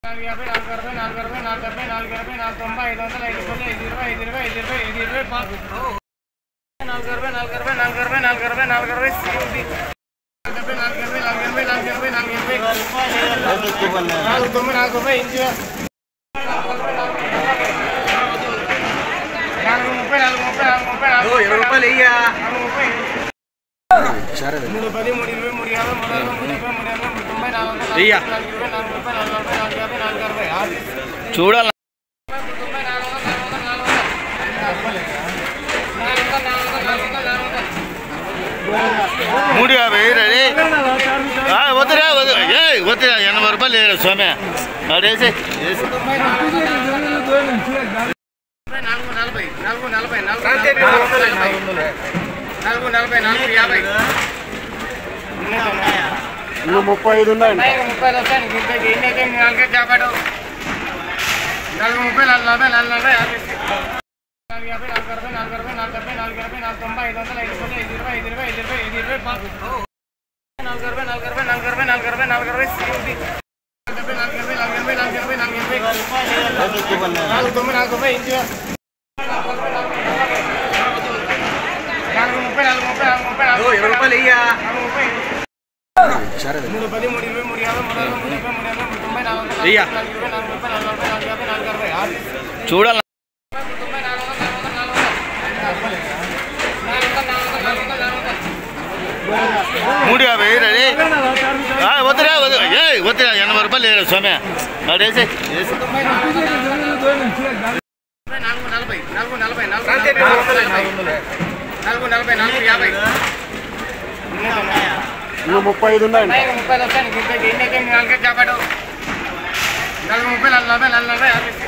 నాలుగు యాభై నాలుగు అరవై నాలుగు అరవై నాలుగు డెబ్బై నాలుగు ఎనభై నాలుగు తొంభై ఐదు వందల ఐదు పది ఐదు ఇరవై ఐదు ఇరవై ఐదు ఇరవై ఐదు ఇరవై పాతి నాలుగు అరవై నాలుగు అరవై నాలుగు అరవై నాలుగు అరవై నాలుగు అరవై సిఎండి డెబ్బై నాలుగు ఎనభై నాలుగు ఎనభై నాలుగు ఎనభై నాలుగు ఎనభై నాలుగు తొమ్మిది నాలుగు తొంభై ఇంచు నాలుగు ముప్పై నాలుగు ముప్పై నాలుగు ముప్పై నాలుగు ఇరవై రూపాయలు వెయ్యా నాలుగు ముప్పై మూడు పది మూడు ఇరవై మూడు యాభై మూడు అరవై మూడు డెబ్బై మూడు ఎనభై మూడు తొంభై నాలుగు వందల వెయ్యి. నాలుగు ఇరవై నాలుగు ముప్పై నాలుగు నలభై నాలుగు యాభై నాలుగు అరవై ఆరు చూడాలి తొంభై నాలుగు వందల నాలుగు వందల నాలుగు వందల నాలుగు వందల నాలుగు వందల నాలుగు వందల మూడు యాభై రెడీ వద్దురా వద్దు ఏ వద్దురా ఎనభై రూపాయలు లేదు స్వామి అడేసి తొంభై నాలుగు వందల నాలుగు నలభై నాలుగు నలభై నాలుగు నలభై నాలుగు నలభై నాలుగు యాభై ముప్పై ఐదు ఉన్నాయి నాలుగు ముప్పై వస్తాను ఇంతకి ఇన్నైతే నాలుగే చేపడు నాలుగు ముప్పై నాలుగు నలభై నాలుగు నలభై యాభై నాలుగు యాభై నాలుగు అరవై నాలుగు అరవై నాలుగు డెబ్బై నాలుగు ఎనభై నాలుగు తొంభై ఐదు వందల ఐదు పది ఐదు ఇరవై ఐదు ఇరవై ఐదు ఇరవై ఐదు ఇరవై పాతి నాలుగు అరవై నాలుగు అరవై నాలుగు అరవై నాలుగు అరవై నాలుగు అరవై సిఎండి డెబ్బై నాలుగు ఎనభై నాలుగు ఎనభై నాలుగు ఎనభై నాలుగు ఎనభై నాలుగు తొమ్మిది నాలుగు తొంభై ఇంచు నాలుగు ముప్పై నాలుగు ముప్పై నాలుగు ముప్పై నాలుగు ఇరవై రూపాయలు వెయ్యా నాలుగు ముప్పై మూడు పది మూడు ఇరవై మూడు యాభై మూడు అరవై మూడు డెబ్బై మూడు ఎనభై మూడు తొంభై నాలుగు వందల వెయ్యి. నాలుగు ఇరవై నాలుగు ముప్పై నాలుగు నలభై నాలుగు యాభై నాలుగు అరవై ఆరు చూడాలి తొంభై నాలుగు వందల నాలుగు వందల నాలుగు వందల నాలుగు వందల నాలుగు వందల నాలుగు వందల మూడు యాభై రెడీ వద్దురా వద్దు ఏ వద్దురా ఎనభై రూపాయలు లేదు స్వామి అడేసి తొంభై నాలుగు వందల తొంభై నాలుగు నలభై నాలుగు నలభై నాలుగు నలభై నాలుగు నలభై నాలుగు యాభై ముప్పై ఐదు ఉన్నాయి నాలుగు ముప్పై వస్తాను ఇంతకి ఇన్నైతే నాలుగే చేపడు నాలుగు ముప్పై నాలుగు నలభై నాలుగు నలభై యాభై